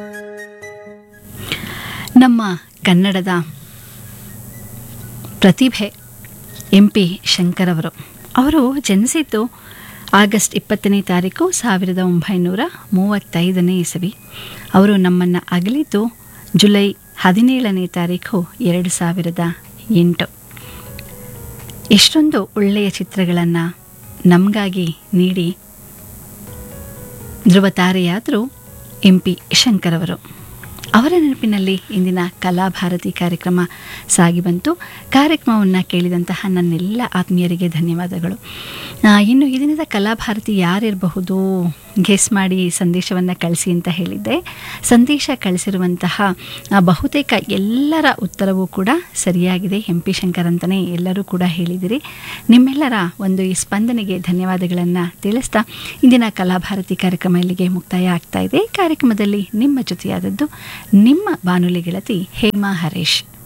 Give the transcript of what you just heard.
ನಮ್ಮ ಕನ್ನಡದ ಪ್ರತಿಭೆ ಎಂ ಪಿ ಶಂಕರ್ ಅವರು ಅವರು ಜನಿಸಿದ್ದು ಆಗಸ್ಟ್ ಇಪ್ಪತ್ತನೇ ತಾರೀಕು ಸಾವಿರದ ಒಂಬೈನೂರ ಮೂವತ್ತೈದನೇ ಇಸವಿ ಅವರು ನಮ್ಮನ್ನು ಅಗಲಿದ್ದು ಜುಲೈ ಹದಿನೇಳನೇ ತಾರೀಕು ಎರಡು ಸಾವಿರದ ಎಂಟು ಎಷ್ಟೊಂದು ಒಳ್ಳೆಯ ಚಿತ್ರಗಳನ್ನು ನಮಗಾಗಿ ನೀಡಿ ಧ್ರುವ ತಾರೆಯಾದರು ಎಂ ಪಿ ಶಂಕರ್ ಅವರು ಅವರ ನೆನಪಿನಲ್ಲಿ ಇಂದಿನ ಕಲಾಭಾರತಿ ಕಾರ್ಯಕ್ರಮ ಸಾಗಿ ಬಂತು ಕಾರ್ಯಕ್ರಮವನ್ನು ಕೇಳಿದಂತಹ ನನ್ನೆಲ್ಲ ಆತ್ಮೀಯರಿಗೆ ಧನ್ಯವಾದಗಳು ಆ, ಇನ್ನು ಈ ದಿನದ ಕಲಾಭಾರತಿ ಯಾರಿರಬಹುದು ಗೆಸ್ ಮಾಡಿ ಸಂದೇಶವನ್ನು ಕಳಿಸಿ ಅಂತ ಹೇಳಿದ್ದೆ ಸಂದೇಶ ಕಳಿಸಿರುವಂತಹ ಆ, ಬಹುತೇಕ ಎಲ್ಲರ ಉತ್ತರವೂ ಕೂಡ ಸರಿಯಾಗಿದೆ ಎಂ ಪಿ ಶಂಕರ್ ಅಂತಲೇ ಎಲ್ಲರೂ ಕೂಡ ಹೇಳಿದಿರಿ ನಿಮ್ಮೆಲ್ಲರ ಒಂದು ಈ ಸ್ಪಂದನೆಗೆ ಧನ್ಯವಾದಗಳನ್ನು ತಿಳಿಸ್ತಾ ಇಂದಿನ ಕಲಾಭಾರತಿ ಕಾರ್ಯಕ್ರಮ ಇಲ್ಲಿಗೆ ಮುಕ್ತಾಯ ಆಗ್ತಾ ಇದೆ ಕಾರ್ಯಕ್ರಮದಲ್ಲಿ ನಿಮ್ಮ ಜೊತೆಯಾದದ್ದು ನಿಮ್ಮ ಬಾನುಲಿ ಗೆಳತಿ ಹೇಮಾ ಹರೀಶ್